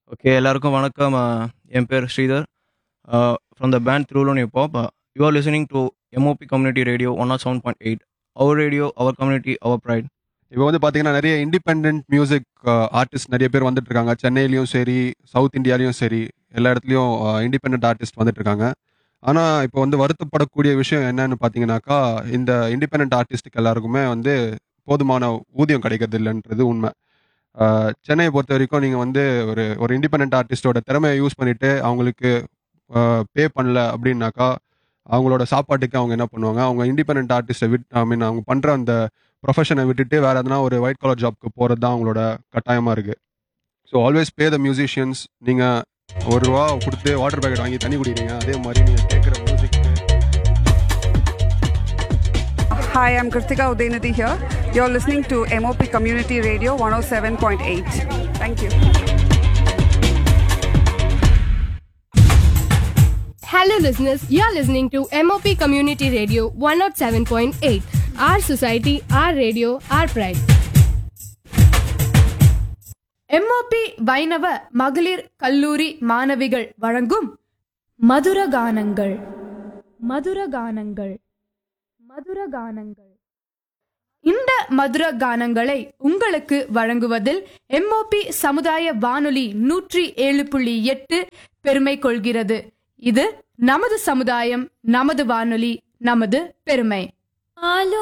Okay எல்லாருக்கும் வணக்கம் அஹ், என் பேர் ஸ்ரீதர் ஃப்ரம் த பேண்ட் த்ரூலோன் pop you are listening to MOP community radio one o seven point eight our radio our community our pride இப்போ வந்து பார்த்தீங்கன்னா நிறைய இண்டிபெண்ட் மியூசிக் ஆர்டிஸ்ட் நிறைய பேர் வந்துட்டு இருக்காங்க சென்னையிலயும் சரி சவுத் இந்தியாலையும் சரி எல்லா இடத்துலையும் இண்டிபெண்ட் ஆர்டிஸ்ட் வந்துட்டு இருக்காங்க ஆனால் இப்போ வந்து வருத்தப்படக்கூடிய விஷயம் என்னன்னு பார்த்தீங்கன்னாக்கா இந்த இண்டிபெண்ட் ஆர்டிஸ்ட்டுக்கு எல்லாருக்குமே வந்து போதுமான ஊதியம் கிடைக்கிறது இல்லைன்றது உண்மை அஹ், சென்னையை பொறுத்த வரைக்கும் நீங்கள் வந்து ஒரு ஒரு இண்டிபெண்ட் ஆர்டிஸ்டோட திறமையை யூஸ் பண்ணிட்டு அவங்களுக்கு பே பண்ணல அப்படின்னாக்கா அவங்களோட சாப்பாட்டுக்கு அவங்க என்ன பண்ணுவாங்க அவங்க இண்டிபெண்ட் ஆர்டிஸ்ட்டை விட் ஐ மீன் அவங்க பண்ணுற அந்த ப்ரொஃபஷனை விட்டுட்டு வேற எதனா ஒரு ஒயிட் கலர் ஜாப்க்கு போகிறது தான் அவங்களோட கட்டாயமாக இருக்குது so always pay the musicians நீங்கள் ஒரு ரூபா கொடுத்து வாட்டர் பேக்கெட் வாங்கி தண்ணி குடிக்கிறீங்க அதே மாதிரி நீங்கள் கேட்குற மியூசிக்கு Hi, I'm Kritika Udainati here. You're listening to MOP Community Radio 107.8. Thank you. Hello, listeners. You are listening to MOP Community Radio 107.8. Our society, our radio, our pride. MOP Vaishnava மகளிர் கல்லூரி மாணவிகள் வழங்கும் மதுர கானங்கள் மதுர கானங்கள் மதுர கானங்கள் இந்த மதுர கானங்களை உங்களுக்கு வழங்குவதில் எம்ஓபி சமுதாய வானொலி நூற்றி ஏழு புள்ளி எட்டு பெருமை கொள்கிறது இது நமது சமுதாயம் நமது வானொலி நமது பெருமை ஆலோ